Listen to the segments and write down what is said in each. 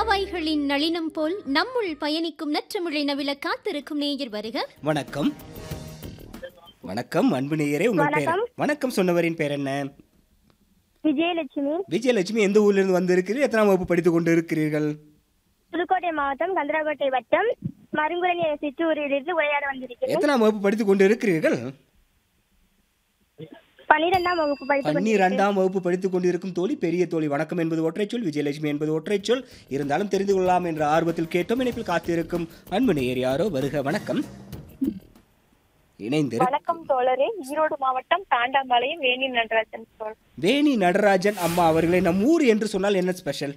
நாவாய்களின் நளினம் போல் நம்முள் பயணிக்கும் நற்றமிழை நவில காத்திருக்கும் நேயர் வருக வணக்கம் வணக்கம் அன்பு நேயரே உங்கள் பேர் வணக்கம். வணக்கம் சொன்னவரின் பேர் என்ன விஜயலட்சுமி விஜயலட்சுமி எந்த ஊர்ல இருந்து வந்திருக்கிறீர்கள் எத்தனாம் வகுப்பு படித்துக் கொண்டு இருக்கிறீர்கள் புதுக்கோட்டை மாவட்டம் கந்தராக்கோட்டை வட்டம் மருங்குரணி சிற்றூரிலிருந்து உரையாட வந்திருக்கிறேன் எத்தனாம் வகுப்பு படித்துக் கொண்டு இருக்கிறீர்கள் பன்னிரெண்டாம் வகுப்பு படித்து பன்னிரெண்டாம் வகுப்பு படித்துக் கொண்டிருக்கும் தோழி பெரிய தோழி வணக்கம் என்பது ஒற்றைச்சொல் விஜயலட்சுமி என்பது ஒற்றைச்சொல் இருந்தாலும் தெரிந்து கொள்ளலாம் என்ற ஆர்வத்தில் கேட்டோம் இணைப்பில் காத்திருக்கும் அன்பு நேயர் யாரோ வருக வணக்கம் இணைந்திரு வணக்கம் தோழரே ஈரோடு மாவட்டம் தாண்டாம்பாளையம் வேணி நடராஜன் தோழர் வேணி நடராஜன் அம்மா அவர்களை நம் ஊர் என்று சொன்னால் என்ன ஸ்பெஷல்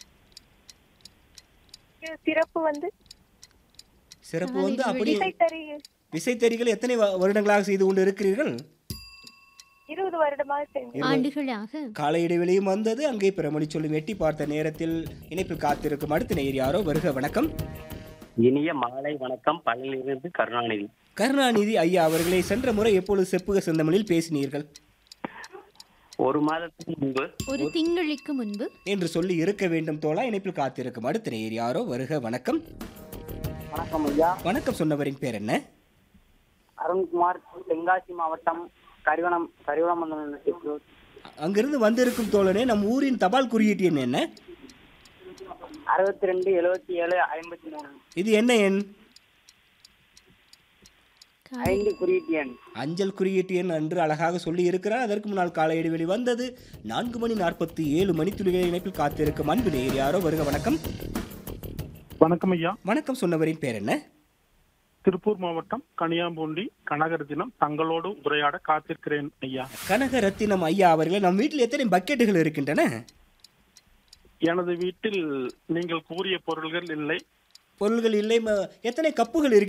இது சிறப்பு வந்து சிறப்பு வந்து அப்படி இசைத்தறி விசைத்தறிகள் எத்தனை வ- வருடங்களாக செய்து கொண்டு இருக்கிறீர்கள் இருபது வருடமாக செஞ்சு ஆண்டுகளாக கால இடைவெளியும் வந்தது அங்கே பிரமணி சொல்லும் எட்டி பார்த்த நேரத்தில் இணைப்பில் காத்திருக்கும் அடுத்த நேயர் யாரோ வருக வணக்கம் இனிய மாலை வணக்கம் பழனியிலிருந்து கருணாநிதி கருணாநிதி ஐயா அவர்களை சென்ற முறை எப்பொழுது செப்புக செந்தமிழில் பேசினீர்கள் ஒரு மாதத்துக்கு முன்பு ஒரு திங்களுக்கு முன்பு என்று சொல்லி இருக்க வேண்டும் தோழா இணைப்பில் காத்திருக்கும் அடுத்த நேயர் யாரோ வருக வணக்கம் வணக்கம் ஐயா வணக்கம் சொன்னவரின் பேர் என்ன அருண்குமார் தென்காசி மாவட்டம் கரிவனம் கரிவனமந்தலம் சிற்றூர் அங்கிருந்து வந்திருக்கும் தோழனே நம் ஊரின் தபால் குறியீட்டு எண் என்ன அறுபத்தி ரெண்டு எழுபத்தி ஏழு ஐம்பத்தி மூணு இது என்ன எண் ஐந்து குறியீட்டு எண் அஞ்சல் குறியீட்டு எண் என்று அழகாக சொல்லி இருக்கிறார் அதற்கு முன்னால் கால இடைவெளி வந்தது நான்கு மணி நாற்பத்தி ஏழு மணி துளிகளை இணைப்பில் காத்திருக்கும் அன்பு நேயர் யாரோ வருக வணக்கம் வணக்கம் ஐயா வணக்கம் சொன்னவரின் பேர் என்ன திருப்பூர் மாவட்டம் கனியாம்பூண்டி கனகரத்தினம் தங்களோடு உரையாட காத்திருக்கிறேன் ஐயா கனக ரத்தினம் ஐயா அவர்களே நம் வீட்டில் எத்தனை பக்கெட்டுகள் இருக்கின்றன எனது வீட்டில் நீங்கள் கூறிய பொருள்கள் இல்லை பொருள்கள் இல்லை ம- எத்தனை கப்புகள்